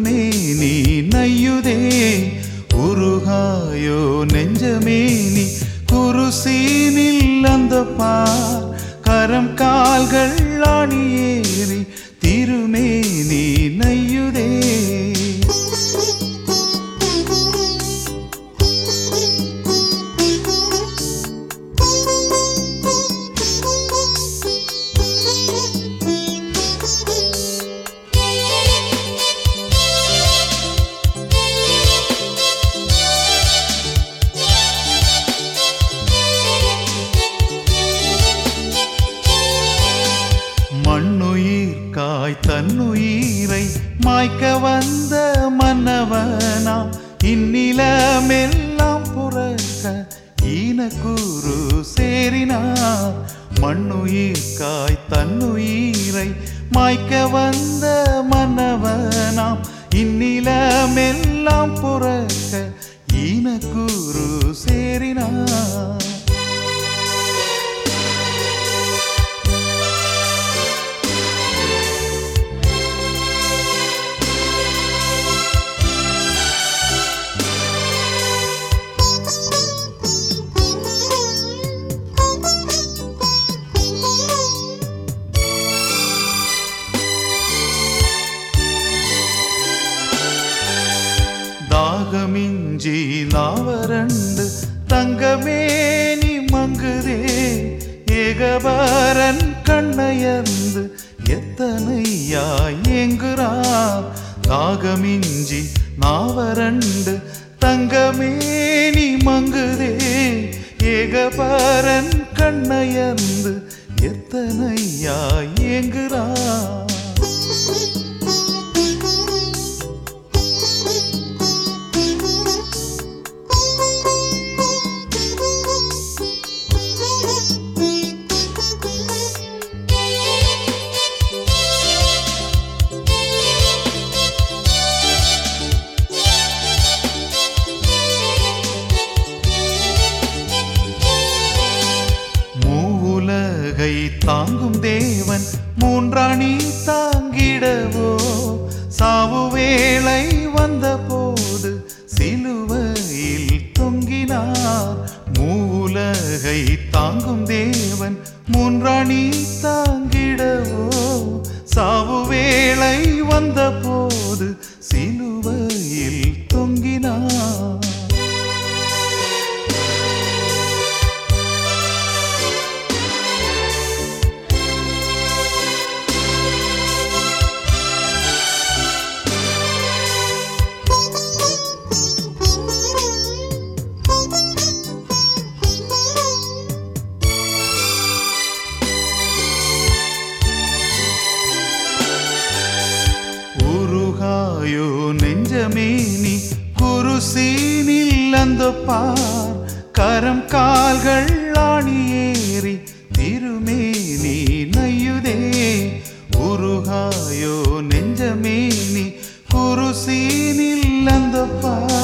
திருமேனி நையுதே உருகாயோ நெஞ்சமேனி குருசீனில் அந்த பார் கரம் கால்கள் ஆணியேறி திருமேனி நையுதே மண்ணுயிர் காய் தன்னுயிரை மாய்க்க வந்த மன்னவனா இந்நிலமெல்லாம் புறக்க ஈனக்கூறு சேரினார் மண்ணுயிர் காய் தன்னுயிரை மாய்க்க வந்த மன்னவனாம் இந்நிலமெல்லாம் புறக்க ஈனக்கூறு சேரினார் தாகமிஞ்சி நாவரண்டு தங்கமேனி மங்குதே ஏகபரன் கண்ணையர்ந்து எத்தனையாய் ஏங்குறார் தாகமிஞ்சி நாவரண்டு தங்கமேனி மங்குதே ஏகபரன் கண்ணையர்ந்து எத்தனையாய் ஏங்குறார் மூவுலகை தாங்கும் தேவன் மூன்றாணி தாங்கிடவோ சாவு வேளை வந்த போது சிலுவையில் தொங்கினார் மூவுலகை தாங்கும் தேவன் மூன்றாணி தாங்கிடவோ சாவு வேளை வந்த போது சிலுவையில் தொங்கினார் உருகாயோ நெஞ்சமேனி குருசீனில் அந்த பார் கரம் கால்கள் ஆணியேறி திருமேனி நையுதே உருகாயோ நெஞ்சமேனி குருசீனில் அந்த பார்